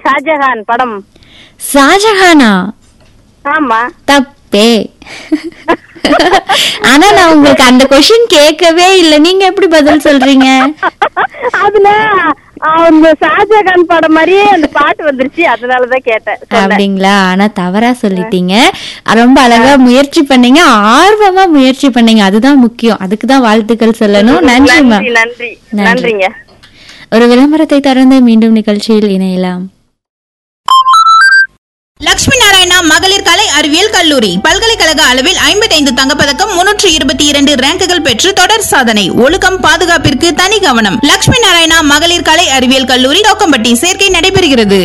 ஷாஜஹான் படம் ஷாஜஹானா ஆமா தப்பே ஆனா நான் உங்களுக்கு அந்த கொஸ்டின் கேட்கவே இல்லை நீங்க எப்படி பதில் சொல்றீங்க அதுல அந்த ஷாஜஹான் படம் மாதிரியே அந்த பாட்டு வந்துருச்சு அதனாலதான் கேட்டேன் சொன்னேன். அப்படிங்களா ஆனா தவறா சொல்லிட்டீங்க ரொம்ப அழகா முயற்சி பண்ணீங்க ஆர்வமா முயற்சி பண்ணீங்க அதுதான் முக்கியம் அதுக்கு தான் வாழ்த்துக்கள் சொல்லணும் நன்றிமா நன்றி நன்றி நன்றி. நன்றிங்க ஒரு விளம்பரத்தை தொடர்ந்து மீண்டும் நிகழ்ச்சியில் இணையலாம் லட்சுமி நாராயணா மகளிர் கலை அறிவியல் கல்லூரி பல்கலைக்கழக அளவில் ஐம்பத்தைந்து தங்கப்பதக்கம் முன்னூற்று இருபத்தி இரண்டு ரேங்குகள் பெற்று தொடர் சாதனை ஒழுக்கம் பாதுகாப்பிற்கு தனி கவனம் லட்சுமி நாராயணா மகளிர் கலை அறிவியல் கல்லூரி தோக்கம்பட்டி சேர்க்கை நடைபெறுகிறது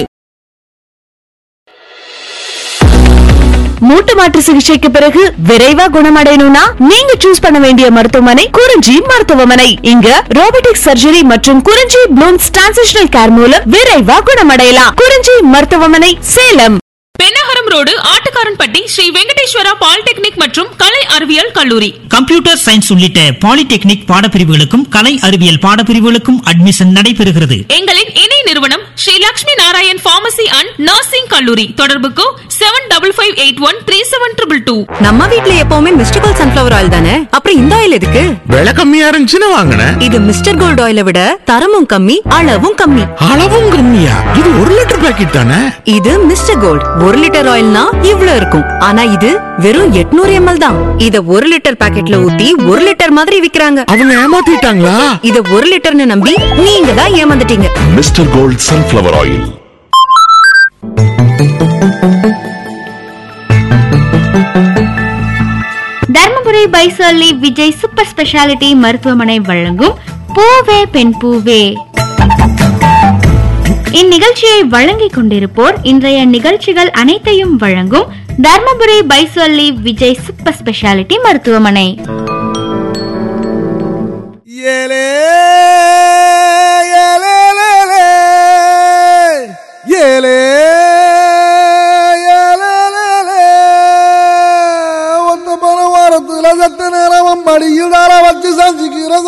மூட்டு மாற்று சிகிச்சைக்கு பிறகு விரைவா குணமடையணும்னா நீங்க சூஸ் பண்ண வேண்டிய மருத்துவமனை குறிஞ்சி மருத்துவமனை இங்க ரோபோட்டிக் சர்ஜரி மற்றும் குறிஞ்சி ப்ளூம்ஸ் டிரான்சிஷனல் கேர் மூலம் விரைவா குணமடையலாம் குறிஞ்சி மருத்துவமனை சேலம் பெண்ணகரம் ரோடு ஆட்டுக்காரன்பட்டி ஸ்ரீ வெங்கடேஸ்வரா பாலிடெக்னிக் மற்றும் கலை அறிவியல் கல்லூரி கம்ப்யூட்டர் சயின்ஸ் உள்ளிட்ட பாலிடெக்னிக் பாடப்பிரிவுகளுக்கும் கலை அறிவியல் பாடப்பிரிவுகளுக்கும் அட்மிஷன் நடைபெறுகிறது எங்களின் இணை நிறுவனம் Sri Lakshmi Narayan pharmacy and nursing கல்லூரி தொடர்புக்கு seven double five eight one three seven triple two நம்ம வீட்ல எப்பவுமே மிஸ்டர் கோல்ட் சன்ஃபிளவர் ஆயில் தானே அப்புறம் இந்த ஆயில் எதுக்கு விலை கம்மியா இருந்துச்சுன்னு வாங்கினேன் இது மிஸ்டர் கோல்ட் ஆயிலை விட தரமும் கம்மி அளவும் கம்மி அளவும் கம்மியா இது ஒரு லிட்டர் பாக்கெட் தானே இது மிஸ்டர் கோல்ட் ஒரு லிட்டர் ஆயில்னா இவ்ளோ இருக்கும் ஆனா இது வெறும் 800 எம்எல் தான் இத ஒரு லிட்டர் பாக்கெட்ல ஊத்தி ஒரு லிட்டர் மாதிரி விக்கிறாங்க அவங்க ஏமாத்திட்டாங்களா இத ஒரு லிட்டர்னு நம்பி நீங்க தான் ஏமாந்துட்டீங்க mister gold sunflower oil Dharmapuri பைசல்லி விஜய் சூப்பர் ஸ்பெஷாலிட்டி மருத்துவமனை வழங்கும் பூவே பெண் பூவே இந்நிகழ்ச்சியை வழங்கிக் கொண்டிருப்போர் இன்றைய நிகழ்ச்சிகள் அனைத்தையும் வழங்கும் தர்மபுரி பைசல்லி விஜய் சூப்பர் ஸ்பெஷாலிட்டி மருத்துவமனை ஏலே ஏலே ஏலே ஒத்த பண வாரத்துல சத்த நேரம் மடியில் வச்சு சந்திக்கிற